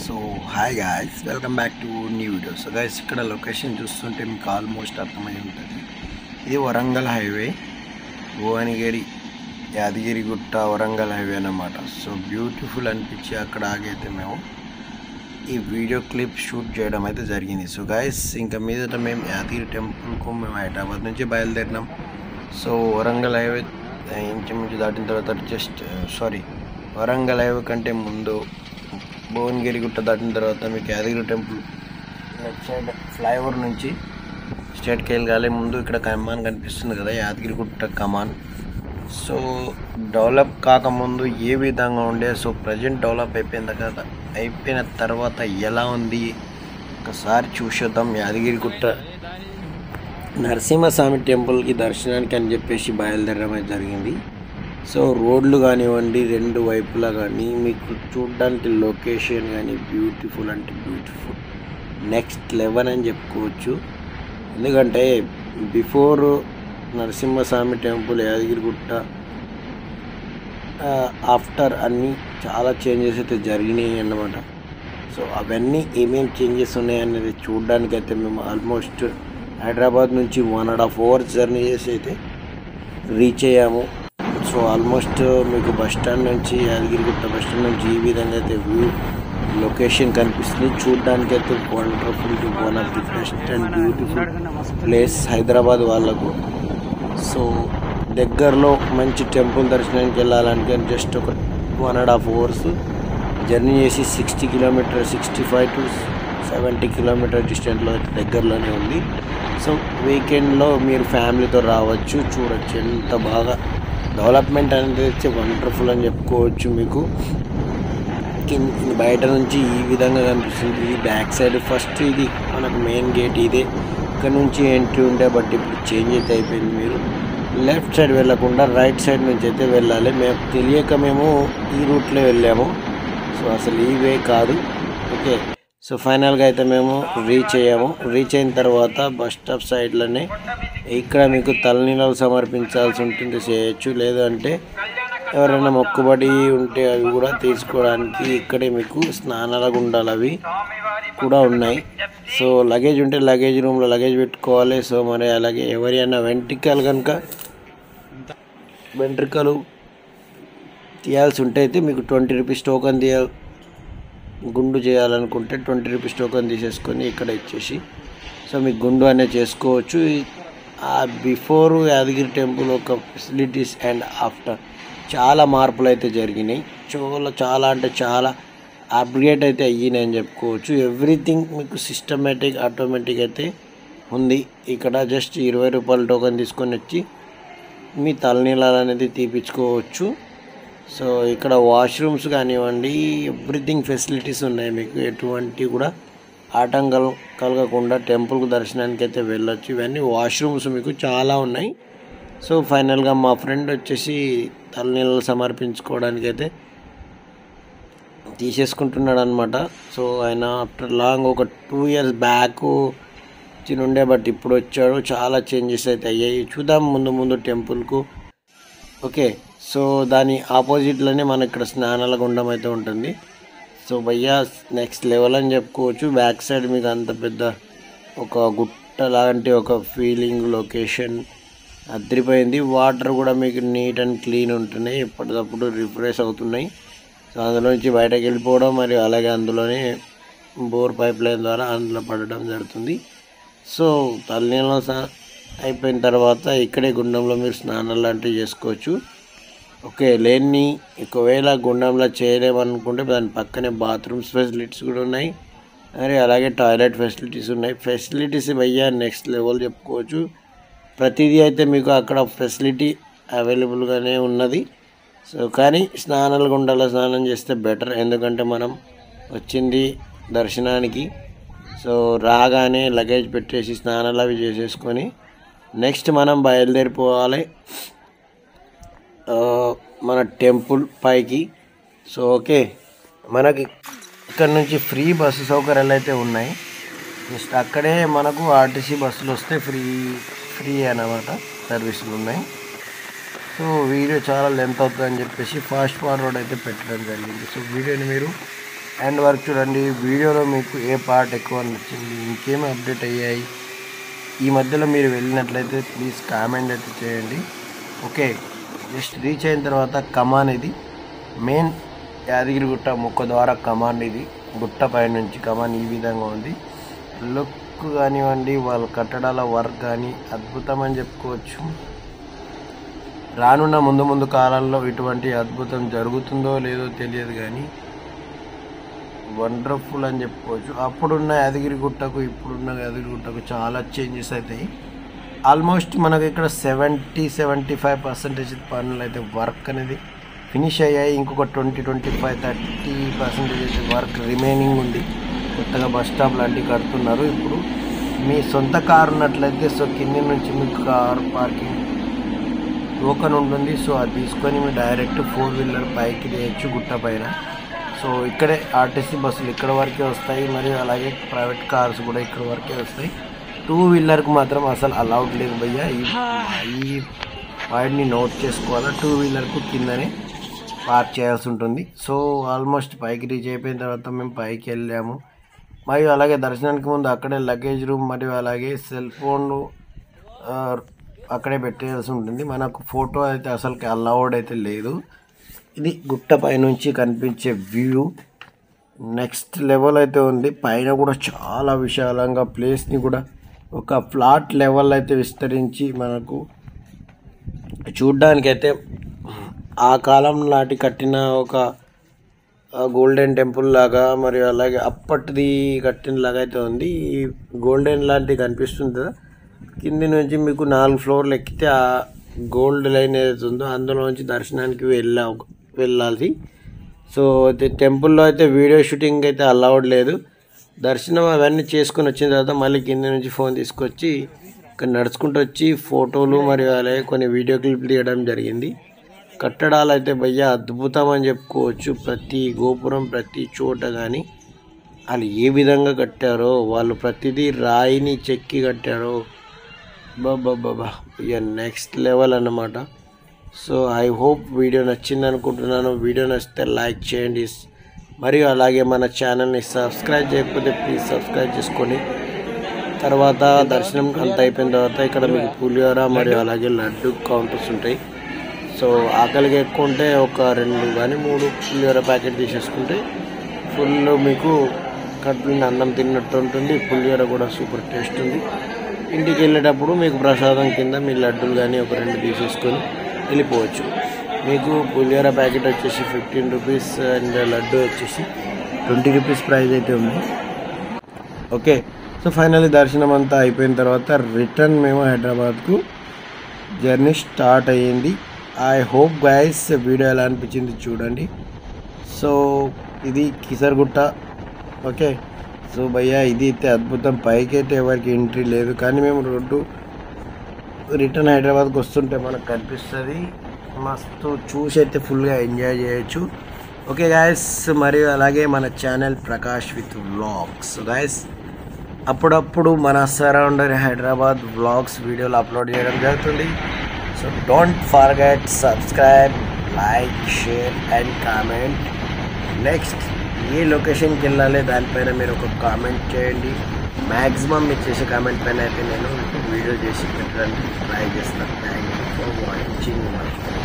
so hi guys welcome back to new video so guys ఇక్కడ location చూస్తుంటే మీకు almost అర్థమై ఉంటుంది ఇది వరంగల్ హైవే భువనగిరి యాదగిరి గుట్ట వరంగల్ హైవే అన్నమాట సో బ్యూటిఫుల్ అనిపించి అక్కడ ఆగైతే మేము ఈ వీడియో క్లిప్ షూట్ చేయడం అయితే జరిగింది సో గైస్ ఇంకా మీదట మేము యాదగిరి టెంపుల్కు మేము హైదరాబాద్ నుంచి బయలుదేరినాం సో వరంగల్ హైవే ఇంచుమించు దాటిన తర్వాత జస్ట్ సారీ వరంగల్ హైవే కంటే ముందు భువనగిరి గుట్ట దాటిన తర్వాత మీకు Yadagiri temple left side flyover నుంచి స్టేట్కి వెళ్ళగాలి ముందు ఇక్కడ కమాన్ కనిపిస్తుంది కదా యాదగిరి గుట్ట కమాన్ సో డెవలప్ కాకముందు ఏ విధంగా ఉండే సో ప్రజెంట్ డెవలప్ అయిపోయింది కదా అయిపోయిన తర్వాత ఎలా ఉంది ఒకసారి చూసేద్దాం యాదగిరి గుట్ట నరసింహస్వామి టెంపుల్కి దర్శనానికి అని చెప్పేసి బయలుదేరడం అయితే జరిగింది సో రోడ్లు కానివ్వండి రెండు వైపులా కానీ మీకు చూడడానికి లొకేషన్ కానీ బ్యూటిఫుల్ అంటే బ్యూటిఫుల్ నెక్స్ట్ లెవెల్ అని చెప్పుకోవచ్చు ఎందుకంటే before Narasimhaswamy temple Yadagirigutta after అన్నీ చాలా చేంజెస్ అయితే జరిగినాయి అన్నమాట సో అవన్నీ ఏమేమి చేంజెస్ ఉన్నాయి అనేది చూడడానికి అయితే మేము ఆల్మోస్ట్ హైదరాబాద్ నుంచి one and half hours journey చేసి అయితే రీచ్ అయ్యాము సో ఆల్మోస్ట్ మీకు బస్ స్టాండ్ నుంచి యాదగిరిగుట్ట బస్ స్టాండ్ నుంచి ఈ విధంగా అయితే వ్యూ లొకేషన్ కనిపిస్తుంది చూడడానికి అయితే wonderful one of the best and beautiful place Hyderabad వాళ్ళకు సో దగ్గరలో మంచి టెంపుల్ దర్శనానికి వెళ్ళాలంటే జస్ట్ ఒక one and half hours journey చేసి sixty kilometer sixty five to seventy kilometer డిస్టెన్స్లో అయితే దగ్గరలోనే ఉంది సో వీకెండ్లో మీరు ఫ్యామిలీతో రావచ్చు చూడొచ్చు ఎంత బాగా డెవలప్మెంట్ అనేది వచ్చి వండర్ఫుల్ అని చెప్పుకోవచ్చు మీకు కింద బయట నుంచి ఈ విధంగా కనిపిస్తుంది ఇది బ్యాక్ సైడ్ ఫస్ట్ ఇది మనకు మెయిన్ గేట్ ఇదే ఇక్కడ నుంచి ఎంట్రీ ఉండే బట్ ఇప్పుడు చేంజ్ అయితే అయిపోయింది మీరు లెఫ్ట్ సైడ్ వెళ్ళకుండా రైట్ సైడ్ నుంచి అయితే వెళ్ళాలి మేము తెలియక మేము ఈ రూట్లో వెళ్ళాము సో అసలు ఈ వే కాదు ఓకే సో ఫైనల్గా అయితే మేము రీచ్ అయ్యాము రీచ్ అయిన తర్వాత బస్ స్టాప్ సైడ్లోనే ఇక్కడ మీకు తలనీళ్ళు సమర్పించాల్సి ఉంటుంది చేయొచ్చు లేదంటే ఎవరైనా మొక్కుబడి ఉంటే అవి కూడా తీసుకోవడానికి ఇక్కడే మీకు స్నానాల గుండాలు అవి కూడా ఉన్నాయి సో లగేజ్ ఉంటే లగేజ్ రూమ్లో లగేజ్ పెట్టుకోవాలి సో మరి అలాగే ఎవరైనా వెంట్రికలు కనుక వెంట్రికలు తీయాల్సి ఉంటే అయితే మీకు ట్వంటీ రూపీస్ టోకన్ తీయ గుండు చేయాలనుకుంటే ట్వంటీ రూపీస్ టోకన్ తీసేసుకొని ఇక్కడ ఇచ్చేసి సో మీకు గుండు అనేది చేసుకోవచ్చు ఆ బిఫోర్ యాదగిరి టెంపుల్ ఒక ఫెసిలిటీస్ అండ్ ఆఫ్టర్ చాలా మార్పులు అయితే జరిగినాయి చాలా చాలా అంటే చాలా అప్గ్రేడ్ అయితే అయ్యినాయి అని చెప్పుకోవచ్చు ఎవ్రీథింగ్ మీకు సిస్టమేటిక్ ఆటోమేటిక్ అయితే ఉంది ఇక్కడ జస్ట్ ఇరవై రూపాయల టోకెన్ తీసుకొని వచ్చి మీ తలనీళ్ళు అనేది తీపించుకోవచ్చు సో ఇక్కడ వాష్రూమ్స్ కానివ్వండి ఎవ్రీథింగ్ ఫెసిలిటీస్ ఉన్నాయి మీకు ఎటువంటి కూడా ఆటంకాలు కలగకుండా టెంపుల్కు దర్శనానికి అయితే వెళ్ళొచ్చు ఇవన్నీ వాష్రూమ్స్ మీకు చాలా ఉన్నాయి సో ఫైనల్గా మా ఫ్రెండ్ వచ్చేసి తలనీళ్ళు సమర్పించుకోవడానికి అయితే తీసేసుకుంటున్నాడు అనమాట సో ఆయన ఆఫ్టర్ లాంగ్ ఒక టూ ఇయర్స్ బ్యాక్ ఉండే బట్ ఇప్పుడు వచ్చాడు చాలా చేంజెస్ అయితే అయ్యాయి చూద్దాం ముందు ముందు టెంపుల్కు ఓకే సో దాని ఆపోజిట్లోనే మన ఇక్కడ స్నానాల గుండం అయితే ఉంటుంది సో భయ్యా నెక్స్ట్ లెవెల్ అని చెప్పుకోవచ్చు బ్యాక్ సైడ్ మీకు అంత పెద్ద ఒక గుట్ట లాంటి ఒక ఫీలింగ్ లొకేషన్ అదిరిపోయింది వాటర్ కూడా మీకు నీట్ అండ్ క్లీన్ ఉంటున్నాయి ఎప్పటికప్పుడు రిఫ్రెష్ అవుతున్నాయి సో అందులో నుంచి బయటకు వెళ్ళిపోవడం మరియు అలాగే అందులోనే బోర్ పైప్ లైన్ ద్వారా అందులో పడడం జరుగుతుంది సో తలనీళ్ళ అయిపోయిన తర్వాత ఇక్కడే గుండంలో మీరు స్నానాలు లాంటివి చేసుకోవచ్చు ఓకే లేని ఒకవేళ గుండంలో చేయలేమనుకుంటే దాని పక్కనే బాత్రూమ్స్ ఫెసిలిటీస్ కూడా ఉన్నాయి మరి అలాగే టాయిలెట్ ఫెసిలిటీస్ ఉన్నాయి ఫెసిలిటీస్ భయ్యా నెక్స్ట్ లెవెల్ చెప్పుకోవచ్చు ప్రతిదీ అయితే మీకు అక్కడ ఫెసిలిటీ అవైలబుల్గానే ఉన్నది సో కానీ స్నానాలు గుండాల స్నానం చేస్తే బెటర్ ఎందుకంటే మనం వచ్చింది దర్శనానికి సో రాగానే లగేజ్ పెట్టేసి స్నానాలు అవి చేసేసుకొని నెక్స్ట్ మనం బయలుదేరిపోవాలి మన టెంపుల్ పైకి సో ఓకే మనకి ఇక్కడ నుంచి ఫ్రీ బస్సు సౌకర్యాలు అయితే ఉన్నాయి జస్ట్ అక్కడే మనకు ఆర్టీసీ బస్సులు వస్తే ఫ్రీ ఫ్రీ అన్నమాట సర్వీసులు ఉన్నాయి సో వీడియో చాలా లెంత్ అవుతుందని చెప్పేసి ఫాస్ట్ ఫార్వర్డ్ అయితే పెట్టడం జరిగింది సో వీడియోని మీరు అండ్ వరకు చూడండి వీడియోలో మీకు ఏ పార్ట్ ఎక్కువ నచ్చింది ఇంకేమి అప్డేట్ అయ్యాయి ఈ మధ్యలో మీరు వెళ్ళినట్లయితే ప్లీజ్ కామెంట్ అయితే చేయండి ఓకే జస్ట్ రీచ్ అయిన తర్వాత కమాన్ ఇది మెయిన్ యాదగిరిగుట్ట ముక్క ద్వారా కమాన్ ఇది గుట్ట పై నుంచి కమాన్ ఈ విధంగా ఉంది లుక్ కానివ్వండి వాళ్ళ కట్టడాల వర్క్ కానీ అద్భుతం అని చెప్పుకోవచ్చు రానున్న ముందు ముందు కాలంలో ఇటువంటి అద్భుతం జరుగుతుందో లేదో తెలియదు కానీ వండర్ఫుల్ అని చెప్పుకోవచ్చు అప్పుడున్న యాదగిరిగుట్టకు ఇప్పుడున్న యాదగిరిగుట్టకు చాలా చేంజెస్ అవుతాయి ఆల్మోస్ట్ మనకి ఇక్కడ సెవెంటీ సెవెంటీ ఫైవ్ పర్సెంటేజ్ పనులు అయితే వర్క్ అనేది ఫినిష్ అయ్యాయి ఇంకొక twenty twenty five thirty percentage అయితే వర్క్ రిమైనింగ్ ఉంది కొత్తగా బస్ స్టాప్ లాంటివి కడుతున్నారు ఇప్పుడు మీ సొంత కారు ఉన్నట్లయితే సో కింది నుంచి మీకు కార్ పార్కింగ్ టోకన్ ఉంటుంది సో అది తీసుకొని మీరు డైరెక్ట్ ఫోర్ వీలర్ పైకి చేయొచ్చు గుట్ట పైన సో ఇక్కడే ఆర్టీసీ బస్సులు ఇక్కడ వరకే వస్తాయి మరియు అలాగే ప్రైవేట్ కార్స్ కూడా ఇక్కడ వరకే వస్తాయి టూ వీలర్కి మాత్రం అసలు అలౌడ్ లేదు భయ్య ఈ ఈ పాయింట్ని నోట్ చేసుకోవాలా టూ వీలర్కు కిందనే పార్క్ చేయాల్సి ఉంటుంది సో ఆల్మోస్ట్ పైకి రీచ్ అయిపోయిన తర్వాత మేము పైకి వెళ్ళాము మరియు అలాగే దర్శనానికి ముందు అక్కడే లగేజ్ రూమ్ మరియు అలాగే సెల్ ఫోన్ అక్కడే పెట్టేయాల్సి ఉంటుంది మనకు ఫోటో అయితే అసలుకి అలౌడ్ అయితే లేదు ఇది గుట్ట పైనుంచి కనిపించే వ్యూ నెక్స్ట్ లెవెల్ అయితే ఉంది పైన కూడా చాలా విశాలంగా ప్లేస్ని కూడా ఒక ఫ్లాట్ లెవెల్ అయితే విస్తరించి మనకు చూడ్డానికైతే ఆ కాలం నాటి కట్టిన ఒక గోల్డెన్ టెంపుల్ లాగా మరియు అలాగే అప్పటిది కట్టిన లాగా అయితే ఉంది ఈ గోల్డెన్ లాంటివి కనిపిస్తుంది కదా కింది నుంచి మీకు నాలుగు ఫ్లోర్లు ఎక్కితే ఆ గోల్డ్ లైన్ ఏదైతే ఉందో అందులో నుంచి దర్శనానికి వెళ్ళా వెళ్ళాలి సో అయితే టెంపుల్లో అయితే వీడియో షూటింగ్ అయితే అలౌడ్ లేదు దర్శనం అవన్నీ చేసుకుని వచ్చిన తర్వాత మళ్ళీ కింద నుంచి ఫోన్ తీసుకొచ్చి ఇక్కడ నడుచుకుంటూ వచ్చి ఫోటోలు మరియు అలాగే కొన్ని వీడియో క్లిప్లు తీయడం జరిగింది కట్టడాలు అయితే భయ్య అద్భుతం అని చెప్పుకోవచ్చు ప్రతి గోపురం ప్రతి చోట కానీ వాళ్ళు ఏ విధంగా కట్టారో వాళ్ళు ప్రతిదీ రాయిని చెక్కి కట్టారో బాబా ఇక నెక్స్ట్ లెవెల్ అన్నమాట సో ఐ హోప్ వీడియో నచ్చింది అనుకుంటున్నాను వీడియో నచ్చితే లైక్ చేయండి మరియు అలాగే మన ఛానల్ని సబ్స్క్రైబ్ చేయకపోతే ప్లీజ్ సబ్స్క్రైబ్ చేసుకోండి తర్వాత దర్శనం అంత అయిపోయిన తర్వాత ఇక్కడ మీకు పులిహోర మరియు అలాగే లడ్డు కౌంటర్స్ ఉంటాయి సో ఆకలిగా ఎక్కువ ఉంటే ఒక రెండు కానీ మూడు పులిహోర ప్యాకెట్ తీసేసుకుంటే ఫుల్ మీకు కడుపు నిండా అన్నం తిన్నట్టు ఉంటుంది పులిహోర కూడా సూపర్ టేస్ట్ ఉంది ఇంటికి వెళ్ళేటప్పుడు మీకు ప్రసాదం కింద మీ లడ్డూలు కానీ ఒక రెండు తీసేసుకొని వెళ్ళిపోవచ్చు మీకు పులిహోర ప్యాకెట్ వచ్చేసి ఫిఫ్టీన్ రూపీస్ అండ్ లడ్డు వచ్చేసి ట్వంటీ రూపీస్ ప్రైస్ అయితే ఉంది ఓకే సో ఫైనల్లీ దర్శనం అంతా అయిపోయిన తర్వాత రిటర్న్ మేము హైదరాబాద్కు జర్నీ స్టార్ట్ అయ్యింది ఐ హోప్ గైస్ వీడియో ఎలా అనిపించింది చూడండి సో ఇది కిసర్గుట్ట ఓకే సో భయ్యా ఇది అయితే అద్భుతం పైకి అయితే ఎవరికి ఎంట్రీ లేదు కానీ మేము రోడ్డు రిటర్న్ హైదరాబాద్కి వస్తుంటే మనకు కనిపిస్తుంది మస్తు చూసి అయితే ఫుల్గా ఎంజాయ్ చేయొచ్చు ఓకే గాయస్ మరియు అలాగే మన channel Prakash with vlogs guys అప్పుడప్పుడు మన surrounding Hyderabad vlogs videos upload చేయడం జరుగుతుంది so don't forget subscribe like share and comment next ఏ లొకేషన్కి వెళ్ళాలి దానిపైన మీరు ఒక కామెంట్ చేయండి మ్యాక్సిమం మీరు చేసే కామెంట్ పైన అయితే నేను వీడియో చేసి పెట్టడానికి ట్రై చేస్తాను థ్యాంక్ యూ ఫర్ వాచింగ్